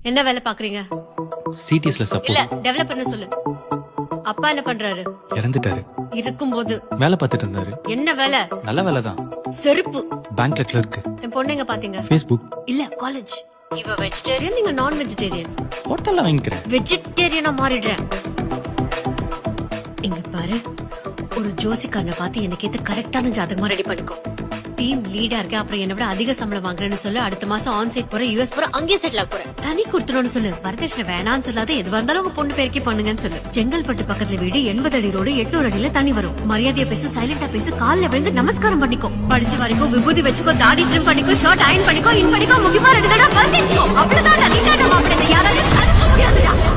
என்ன வேலை பாக்குறீங்க சிடிஎஸ்ல இல்ல சப்போர்ட் டெவலப்பர்னு சொல்லு அப்பா என்ன பண்றாரு இறந்துட்டாரு இருக்கும்போது வேலை பார்த்துட்டு இருந்தாரு என்ன வேலை நல்ல வேலை தான் செருப்பு பேங்க்ல கிளர்க்கு என் பொண்ணுங்க பாத்தீங்க ஃபேஸ்புக் இல்ல காலேஜ் இவ வெஜிடேரியன் நீங்க நான் வெஜிடேரியன் ஹோட்டல்ல வாங்கிக்கிறேன் வெஜிடேரியனா மாறிடுறேன் இங்க பாரு ஒரு ஜோசிக்காரனை பார்த்து எனக்கு ஏத்த கரெக்டான ஜாதகமா ரெடி பண்ணிக்கோ டீம் லீடா இருக்க அப்புறம் என்னை விட அதிக சம்பளம் வாங்குறேன்னு சொல்லு அடுத்த மாசம் ஆன் சைட் போற யூஎஸ் போற அங்கேயே செட்டில் ஆக போறேன் தனி கொடுத்துருன்னு சொல்லு வரதட்சணை வேணாம்னு சொல்லாத எதுவா இருந்தாலும் உங்க பொண்ணு பேருக்கே பண்ணுங்கன்னு சொல்லு செங்கல்பட்டு பக்கத்துல வீடு எண்பது அடி ரோடு எட்நூறு அடியில தண்ணி வரும் மரியாதையா பேசு சைலண்டா பேசு கால்ல விழுந்து நமஸ்காரம் பண்ணிக்கோ படிச்சு வரைக்கும் விபூதி வச்சுக்கோ தாடி ட்ரிம் பண்ணிக்கோ ஷர்ட் அயன் பண்ணிக்கோ இன் பண்ணிக்கோ முக்கியமா ரெண்டு தடவை பல் தேய்ச்சிக்கோ அவ்வளவுதான் நீ தான் நம்ம அப்படி யாராலையும் தடுக்க முடியாதுடா